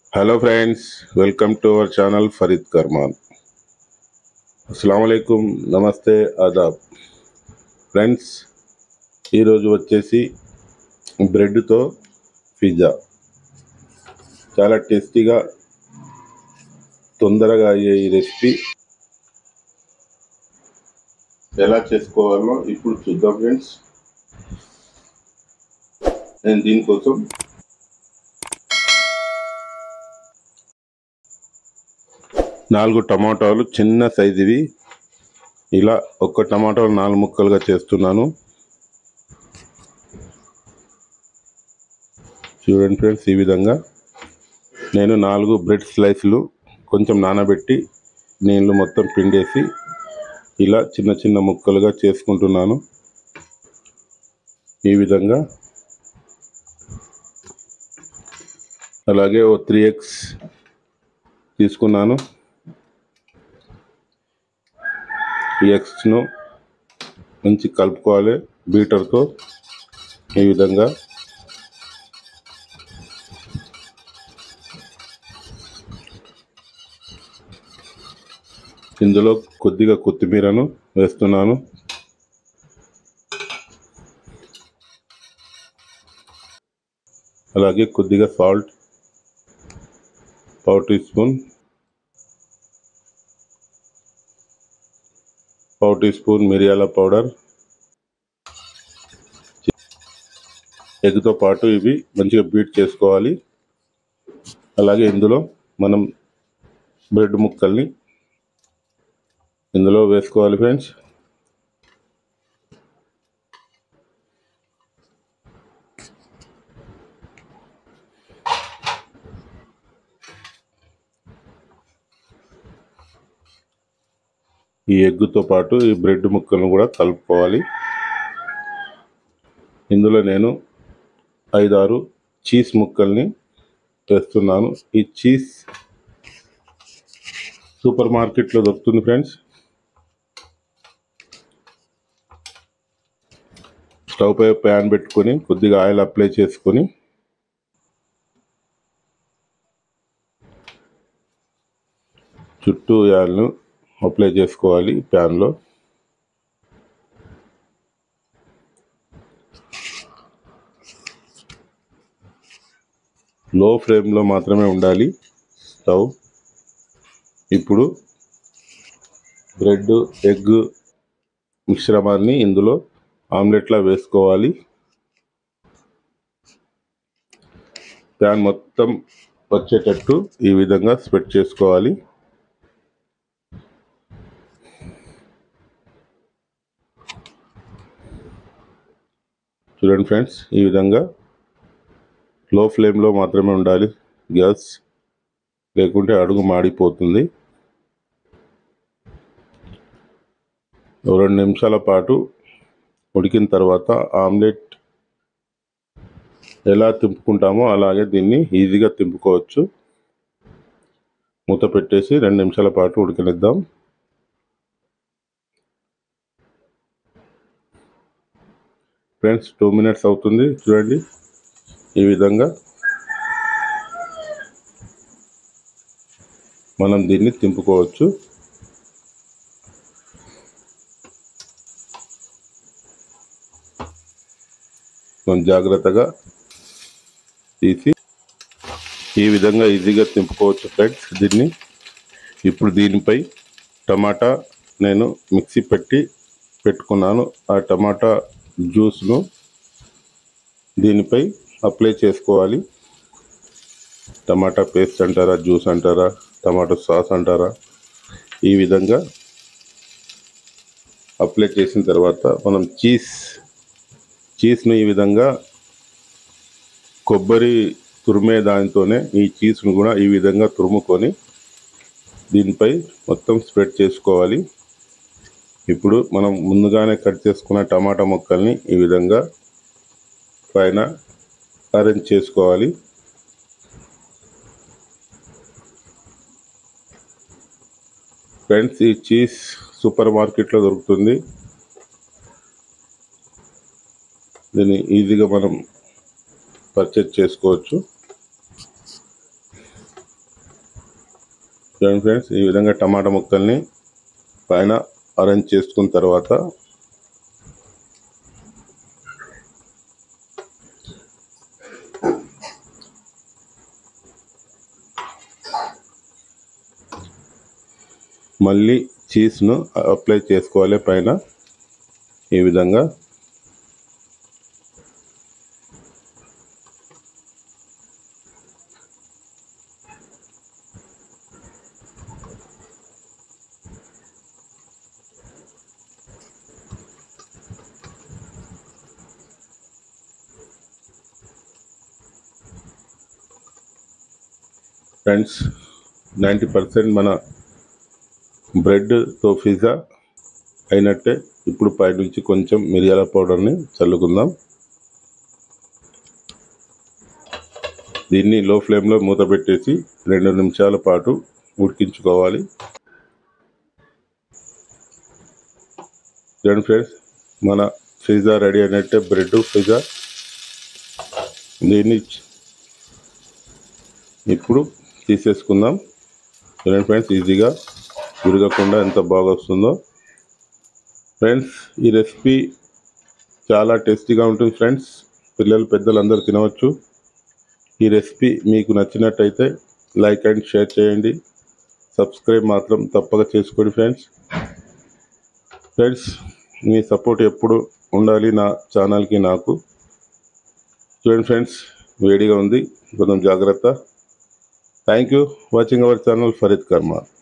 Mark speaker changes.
Speaker 1: hello friends welcome to our channel Farid Karman అస్సలం అయికుం నమస్తే ఆదాబ్ ఫ్రెండ్స్ ఈరోజు వచ్చేసి బ్రెడ్తో పిజ్జా చాలా టేస్టీగా తొందరగా అయ్యే ఈ రెసిపీ ఎలా చేసుకోవాలో ఇప్పుడు చూద్దాం ఫ్రెండ్స్ నేను దీనికోసం నాలుగు టమాటాలు చిన్న సైజువి ఇలా ఒక్క టమాటాలు నాలుగు ముక్కలుగా చేస్తున్నాను చూడండి ఫ్రెండ్స్ ఈ విధంగా నేను నాలుగు బ్రెడ్ స్లైస్లు కొంచెం నానబెట్టి నీళ్ళు మొత్తం పిండేసి ఇలా చిన్న చిన్న ముక్కలుగా చేసుకుంటున్నాను ఈ విధంగా అలాగే ఓ త్రీ ఎగ్స్ తీసుకున్నాను ఈ ఎగ్స్ను మంచి కలుపుకోవాలి బీటర్తో ఈ విధంగా ఇందులో కొద్దిగా కొత్తిమీరను వేస్తున్నాను అలాగే కొద్దిగా సాల్ట్ పావు టీ స్పూన్ పావు టీ స్పూన్ మిరియాల పౌడర్ ఎగ్తో పాటు ఇవి మంచిగా బీట్ చేసుకోవాలి అలాగే ఇందులో మనం బ్రెడ్ ముక్కల్ని ఇందులో వేసుకోవాలి ఫ్రెండ్స్ ఈ ఎగ్గుతో పాటు ఈ బ్రెడ్ ముక్కలను కూడా కలుపుకోవాలి ఇందులో నేను ఐదారు చీజ్ ముక్కల్ని తెస్తున్నాను ఈ చీజ్ సూపర్ మార్కెట్లో దొరుకుతుంది ఫ్రెండ్స్ స్టవ్ పై ప్యాన్ పెట్టుకొని కొద్దిగా ఆయిల్ అప్లై చేసుకొని చుట్టూ ఆయిల్ను అప్లై చేసుకోవాలి ప్యాన్లో లో ఫ్లేమ్లో మాత్రమే ఉండాలి స్టవ్ ఇప్పుడు బ్రెడ్ ఎగ్ మిశ్రమాన్ని ఇందులో ఆమ్లెట్లా వేసుకోవాలి ప్యాన్ మొత్తం వచ్చేటట్టు ఈ విధంగా స్ప్రెడ్ చేసుకోవాలి చూడండి ఫ్రెండ్స్ ఈ విధంగా లో ఫ్లేమ్లో మాత్రమే ఉండాలి గ్యాస్ లేకుంటే అడుగు మాడిపోతుంది రెండు నిమిషాల పాటు ఉడికిన తర్వాత ఆమ్లెట్ ఎలా తింపుకుంటామో అలాగే దీన్ని ఈజీగా తింపుకోవచ్చు మూత పెట్టేసి రెండు నిమిషాల పాటు ఉడకనిద్దాం ఫ్రెండ్స్ టూ మినిట్స్ అవుతుంది చూడండి ఈ విధంగా మనం దీన్ని తింపుకోవచ్చు కొంచెం జాగ్రత్తగా తీసి ఈ విధంగా ఈజీగా తింపుకోవచ్చు ఫ్రెండ్స్ దీన్ని ఇప్పుడు దీనిపై టమాటా నేను మిక్సీ పెట్టి పెట్టుకున్నాను ఆ టమాటా జ్యూస్ను దీనిపై అప్లై చేసుకోవాలి టమాటా పేస్ట్ అంటారా జ్యూస్ అంటారా టమాటో సాస్ అంటారా ఈ విధంగా అప్లై చేసిన తర్వాత మనం చీజ్ చీజ్ను ఈ విధంగా కొబ్బరి తురిమే దానితోనే ఈ చీజ్ను కూడా ఈ విధంగా తురుముకొని దీనిపై మొత్తం స్ప్రెడ్ చేసుకోవాలి ఇప్పుడు మనం ముందుగానే కట్ చేసుకున్న టమాటా ముక్కల్ని ఈ విధంగా పైన అరేంజ్ చేసుకోవాలి ఫ్రెండ్స్ ఈ చీజ్ సూపర్ మార్కెట్లో దొరుకుతుంది దీన్ని ఈజీగా మనం పర్చేజ్ చేసుకోవచ్చు చూడండి ఫ్రెండ్స్ ఈ విధంగా టమాటా ముక్కల్ని పైన అరేంజ్ చేసుకున్న తర్వాత మళ్ళీ చీజ్ను అప్లై చేసుకోవాలి పైన ఈ విధంగా ఫ్రెండ్స్ నైంటీ పర్సెంట్ మన బ్రెడ్తో పిజ్జా అయినట్టే ఇప్పుడు పైనుంచి కొంచెం మిరియాల పౌడర్ని చల్లుకుందాం దీన్ని లో ఫ్లేమ్లో మూత పెట్టేసి రెండు నిమిషాల పాటు ఉడికించుకోవాలి చూడండి ఫ్రెండ్స్ మన పిజ్జా రెడీ అయినట్టే బ్రెడ్ పిజ్జా దీన్ని ఇప్పుడు తీసేసుకుందాం చూడండి ఫ్రెండ్స్ ఈజీగా విరగకుండా ఎంత బాగా వస్తుందో ఫ్రెండ్స్ ఈ రెసిపీ చాలా టేస్టీగా ఉంటుంది ఫ్రెండ్స్ పిల్లలు పెద్దలు అందరూ తినవచ్చు ఈ రెసిపీ మీకు నచ్చినట్టయితే లైక్ అండ్ షేర్ చేయండి సబ్స్క్రైబ్ మాత్రం తప్పక చేసుకోండి ఫ్రెండ్స్ ఫ్రెండ్స్ మీ సపోర్ట్ ఎప్పుడు ఉండాలి నా ఛానల్కి నాకు చూడండి ఫ్రెండ్స్ వేడిగా ఉంది కొంచెం జాగ్రత్త thank you watching our channel Farid కర్మ